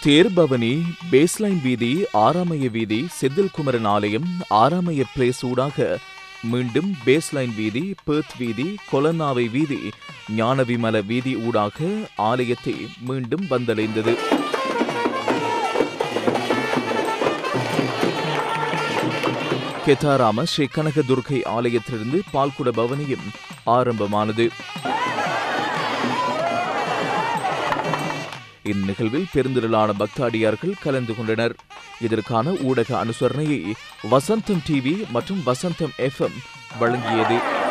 தேர்பவனி baseline வீதி ஆறாமைய வீதி செந்தில்குமரன் ஆலயம் ஆறாமைய பிளேஸ் ஊடாக மீண்டும் பேஸ்லைன் வீதி பேர்த் வீதி கொலன்னாவை வீதி ஞானவிமல வீதி ஊடாக ஆலயத்தை மீண்டும் வந்தடைந்தது கெத்தாராம ஸ்ரீ கனக துர்க்கை ஆலயத்திலிருந்து பால்குட பவனியும் ஆரம்பமானது இந்நிகழ்வில் பெருந்திரளான பக்தாடியார்கள் கலந்து கொண்டனர் இதற்கான ஊடக அனுசரணையை வசந்தம் டிவி மற்றும் வசந்தம் எஃப்எம் வழங்கியது